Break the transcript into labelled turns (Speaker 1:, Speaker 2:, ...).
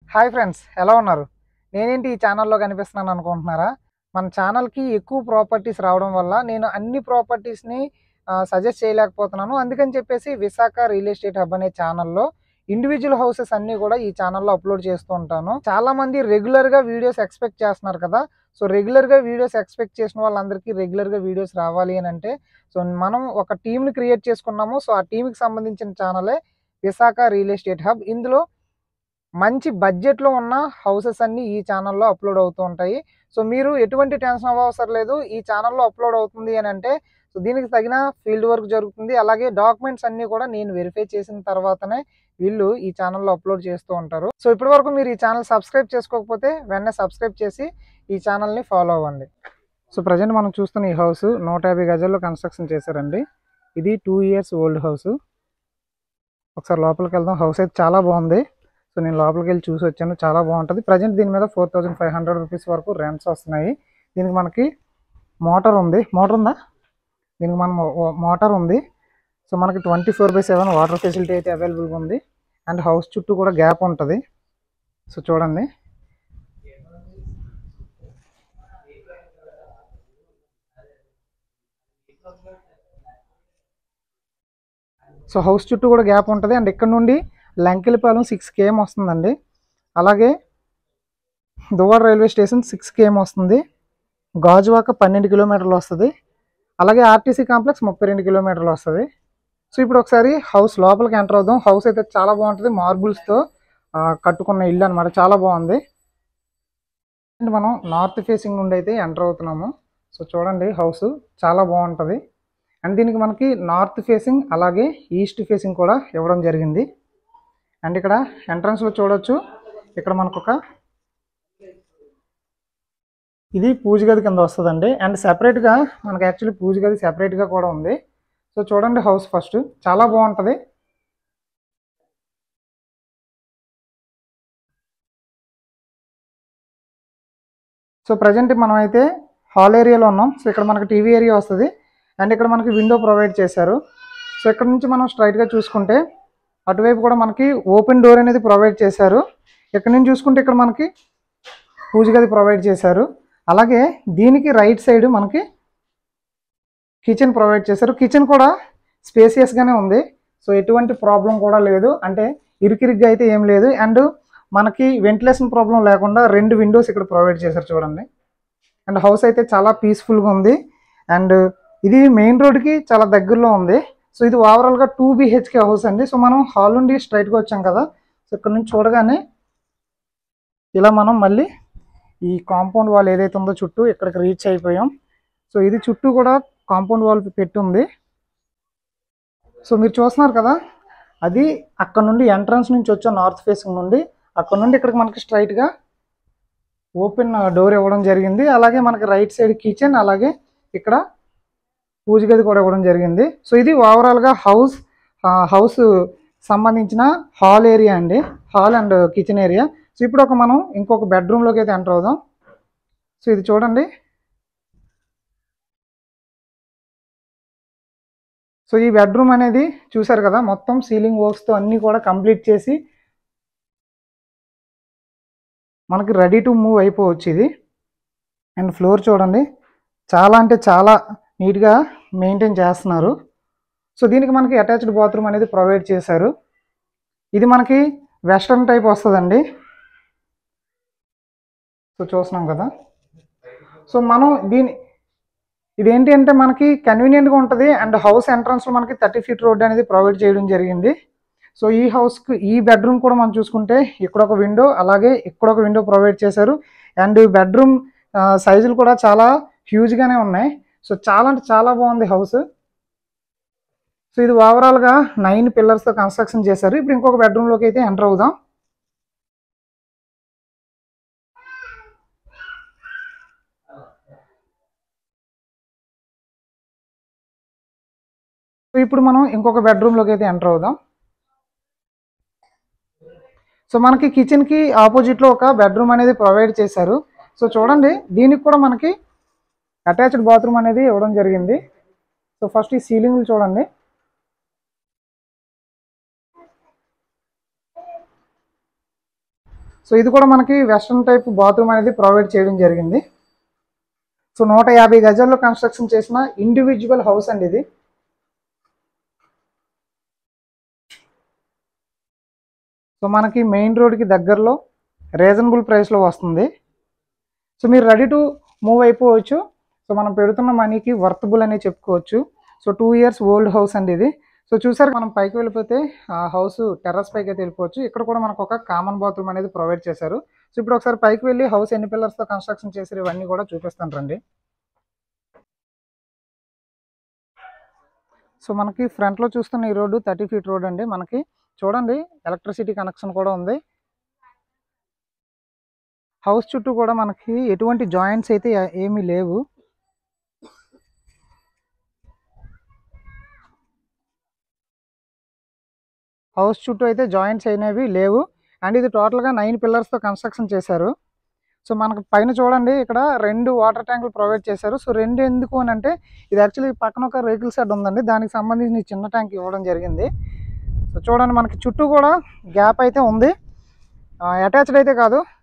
Speaker 1: hi friends ఎలా ఉన్నారు నేనేంటి ఈ ఛానల్లో కనిపిస్తున్నాను అనుకుంటున్నారా మన ఛానల్కి ఎక్కువ ప్రాపర్టీస్ రావడం వల్ల నేను అన్ని ప్రాపర్టీస్ని సజెస్ట్ చేయలేకపోతున్నాను అందుకని చెప్పేసి విశాఖ రియల్ ఎస్టేట్ హబ్ అనే ఛానల్లో ఇండివిజువల్ హౌసెస్ అన్ని కూడా ఈ ఛానల్లో అప్లోడ్ చేస్తూ ఉంటాను చాలా మంది రెగ్యులర్గా వీడియోస్ ఎక్స్పెక్ట్ చేస్తున్నారు కదా సో రెగ్యులర్గా వీడియోస్ ఎక్స్పెక్ట్ చేసిన వాళ్ళందరికీ రెగ్యులర్గా వీడియోస్ రావాలి అని అంటే సో మనం ఒక టీంని క్రియేట్ చేసుకున్నాము సో ఆ టీంకి సంబంధించిన ఛానలే విశాఖ రియల్ ఎస్టేట్ హబ్ ఇందులో మంచి బడ్జెట్లో ఉన్న హౌసెస్ అన్ని ఈ ఛానల్లో అప్లోడ్ అవుతూ ఉంటాయి సో మీరు ఎటువంటి టెన్షన్ అవ్వవసరం లేదు ఈ ఛానల్లో అప్లోడ్ అవుతుంది అని అంటే సో దీనికి తగిన ఫీల్డ్ వర్క్ జరుగుతుంది అలాగే డాక్యుమెంట్స్ అన్నీ కూడా నేను వెరిఫై చేసిన తర్వాతనే వీళ్ళు ఈ ఛానల్లో అప్లోడ్ చేస్తూ ఉంటారు సో ఇప్పటి వరకు మీరు ఈ ఛానల్ సబ్స్క్రైబ్ చేసుకోకపోతే వెంటనే సబ్స్క్రైబ్ చేసి ఈ ఛానల్ని ఫాలో అవ్వండి సో ప్రజెంట్ మనం చూస్తున్న ఈ హౌస్ నూట యాభై గజాల్లో కన్స్ట్రక్షన్ చేశారండి ఇది టూ ఇయర్స్ ఓల్డ్ హౌస్ ఒకసారి లోపలికి వెళ్దాం హౌస్ అయితే చాలా బాగుంది సో నేను లోపలికి వెళ్ళి చూసి వచ్చాను చాలా బాగుంటుంది ప్రజెంట్ దీని మీద four thousand five hundred rupees వరకు రెంట్స్ వస్తున్నాయి దీనికి మనకి మోటార్ ఉంది మోటార్ ఉందా దీనికి మనం మోటార్ ఉంది సో మనకి twenty four by seven water facility అయితే అవైలబుల్గా ఉంది అండ్ హౌస్ చుట్టూ కూడా గ్యాప్ ఉంటుంది సో చూడండి సో హౌస్ చుట్టూ కూడా గ్యాప్ ఉంటుంది అండ్ ఇక్కడ నుండి లంకెలపాలెం సిక్స్ కేఎం వస్తుందండి అలాగే Duvvada railway station six KM వస్తుంది గాజువాక పన్నెండు కిలోమీటర్లు వస్తుంది అలాగే ఆర్టీసీ కాంప్లెక్స్ ముప్పై రెండు కిలోమీటర్లు వస్తుంది సో ఇప్పుడు ఒకసారి హౌస్ లోపలికి ఎంటర్ అవుదాం హౌస్ అయితే చాలా బాగుంటుంది మార్బుల్స్తో కట్టుకున్న ఇల్లు అనమాట చాలా బాగుంది అండ్ మనం నార్త్ ఫేసింగ్ నుండి అయితే ఎంటర్ అవుతున్నాము సో చూడండి హౌస్ చాలా బాగుంటుంది అండ్ దీనికి మనకి నార్త్ ఫేసింగ్ అలాగే ఈస్ట్ ఫేసింగ్ కూడా ఇవ్వడం జరిగింది అండ్ ఇక్కడ ఎంట్రన్స్లో చూడొచ్చు ఇక్కడ మనకు ఒక ఇది పూజ గది కింద వస్తుందండి అండ్ సెపరేట్గా మనకి యాక్చువల్లీ పూజ గది సెపరేట్గా కూడా ఉంది సో చూడండి హౌస్ ఫస్ట్ చాలా బాగుంటుంది సో ప్రజెంట్ మనం అయితే హాల్ ఏరియాలో ఉన్నాం సో ఇక్కడ మనకి టీవీ ఏరియా వస్తుంది అండ్ ఇక్కడ మనకి విండో ప్రొవైడ్ చేశారు సో ఇక్కడ నుంచి మనం స్ట్రైట్గా చూసుకుంటే అటువైపు కూడా మనకి ఓపెన్ డోర్ అనేది ప్రొవైడ్ చేశారు ఇక్కడ నుంచి చూసుకుంటే ఇక్కడ మనకి పూజ గది ప్రొవైడ్ చేశారు అలాగే దీనికి రైట్ సైడ్ మనకి కిచెన్ ప్రొవైడ్ చేశారు కిచెన్ కూడా స్పేసియస్గానే ఉంది సో ఎటువంటి ప్రాబ్లం కూడా లేదు అంటే ఇరుకిరిగ్గా అయితే ఏం లేదు అండ్ మనకి వెంటిలేషన్ ప్రాబ్లం లేకుండా రెండు విండోస్ ఇక్కడ ప్రొవైడ్ చేశారు చూడండి అండ్ హౌస్ అయితే చాలా పీస్ఫుల్గా ఉంది అండ్ ఇది మెయిన్ రోడ్కి చాలా దగ్గరలో ఉంది సో ఇది ఓవరాల్గా టూ బిహెచ్కే హౌస్ అండి సో మనం హాల్ నుండి స్ట్రైట్గా వచ్చాం కదా సో ఇక్కడ నుంచి చూడగానే ఇలా మనం మళ్ళీ ఈ కాంపౌండ్ వాల్ ఏదైతే ఉందో చుట్టూ ఇక్కడికి రీచ్ అయిపోయాం సో ఇది చుట్టూ కూడా కాంపౌండ్ వాల్ పెట్టి ఉంది సో మీరు చూస్తున్నారు కదా అది అక్కడ నుండి ఎంట్రన్స్ నుంచి వచ్చే నార్త్ ఫేసింగ్ నుండి అక్కడ నుండి ఇక్కడికి మనకి స్ట్రైట్గా ఓపెన్ డోర్ ఇవ్వడం జరిగింది అలాగే మనకి రైట్ సైడ్ కిచెన్ అలాగే ఇక్కడ పూజ గది కూడా ఇవ్వడం జరిగింది సో ఇది ఓవరాల్గా హౌస్ హౌస్ సంబంధించిన హాల్ ఏరియా అండి hall and kitchen area so ఇప్పుడు ఒక మనం ఇంకొక బెడ్రూమ్లోకి అయితే ఎంటర్ అవుదాం సో ఇది చూడండి సో ఈ బెడ్రూమ్ అనేది చూసారు కదా మొత్తం సీలింగ్ వర్క్స్తో అన్నీ కూడా కంప్లీట్ చేసి మనకి రెడీ టు మూవ్ అయిపోవచ్చు ఇది అండ్ ఫ్లోర్ చూడండి చాలా అంటే చాలా నీట్గా మెయింటైన్ చేస్తున్నారు సో దీనికి మనకి అటాచ్డ్ బాత్రూమ్ అనేది ప్రొవైడ్ చేశారు ఇది మనకి వెస్ట్రన్ టైప్ వస్తుందండి సో చూస్తున్నాం కదా సో మనం దీని ఇదేంటి అంటే మనకి కన్వీనియంట్గా ఉంటుంది అండ్ హౌస్ ఎంట్రన్స్లో మనకి థర్టీ ఫీట్ రోడ్ అనేది ప్రొవైడ్ చేయడం జరిగింది సో ఈ హౌస్కి ఈ బెడ్రూమ్ కూడా మనం చూసుకుంటే ఇక్కడ ఒక విండో అలాగే ఇక్కడ ఒక విండో ప్రొవైడ్ చేశారు అండ్ బెడ్రూమ్ సైజులు కూడా చాలా హ్యూజ్గానే ఉన్నాయి సో చాలా అంటే చాలా బాగుంది హౌస్ సో ఇది ఓవరాల్గా నైన్ పిల్లర్స్తో కన్స్ట్రక్షన్ చేశారు ఇప్పుడు ఇంకొక బెడ్రూమ్లోకి అయితే ఎంటర్ అవుదాం సో ఇప్పుడు మనం ఇంకొక బెడ్రూమ్లోకి అయితే ఎంటర్ అవుదాం సో మనకి కిచెన్కి ఆపోజిట్లో ఒక బెడ్రూమ్ అనేది ప్రొవైడ్ చేశారు సో చూడండి దీనికి కూడా మనకి అటాచ్డ్ బాత్రూమ్ అనేది ఇవ్వడం జరిగింది సో ఫస్ట్ ఈ సీలింగ్లు చూడండి సో ఇది కూడా మనకి వెస్ట్రన్ టైప్ బాత్రూమ్ అనేది ప్రొవైడ్ చేయడం జరిగింది సో నూట యాభై గజాల్లో కన్స్ట్రక్షన్ చేసిన ఇండివిజువల్ హౌస్ అండి ఇది సో మనకి మెయిన్ రోడ్కి దగ్గరలో రీజనబుల్ ప్రైస్లో వస్తుంది సో మీరు రెడీ టు మూవ్ అయిపోవచ్చు సో మనం పెడుతున్న మనీకి వర్తబుల్ అనే చెప్పుకోవచ్చు so two years old house అండి ఇది సో చూసారు మనం పైకి వెళ్ళిపోతే ఆ హౌస్ టెర్రస్ పైకి అయితే వెళ్ళిపోవచ్చు ఇక్కడ కూడా మనకు ఒక కామన్ బాత్రూమ్ అనేది ప్రొవైడ్ చేశారు సో ఇప్పుడు ఒకసారి పైకి వెళ్ళి హౌస్ ఎన్ని పిల్లర్స్తో కన్స్ట్రక్షన్ చేశారు ఇవన్నీ కూడా చూపిస్తాను రండి సో మనకి ఫ్రంట్లో చూస్తున్న ఈ రోడ్డు థర్టీ ఫీట్ రోడ్ అండి మనకి చూడండి ఎలక్ట్రిసిటీ కనెక్షన్ కూడా ఉంది హౌస్ చుట్టూ కూడా మనకి ఎటువంటి జాయింట్స్ అయితే ఏ- ఏమీ లేవు హౌస్ చుట్టూ అయితే జాయింట్స్ అయినవి లేవు అండ్ ఇది టోటల్గా నైన్ పిల్లర్స్తో కన్స్ట్రక్షన్ చేశారు సో మనకు పైన చూడండి ఇక్కడ రెండు వాటర్ ట్యాంకులు ప్రొవైడ్ చేశారు సో రెండు ఎందుకు అని అంటే ఇది యాక్చువల్లీ పక్కన ఒక రేకుల షెడ్ ఉందండి దానికి సంబంధించిన ఈ చిన్న ట్యాంక్ ఇవ్వడం జరిగింది సో చూడండి మనకి చుట్టూ కూడా గ్యాప్ అయితే ఉంది అటాచ్డ్ అయితే కాదు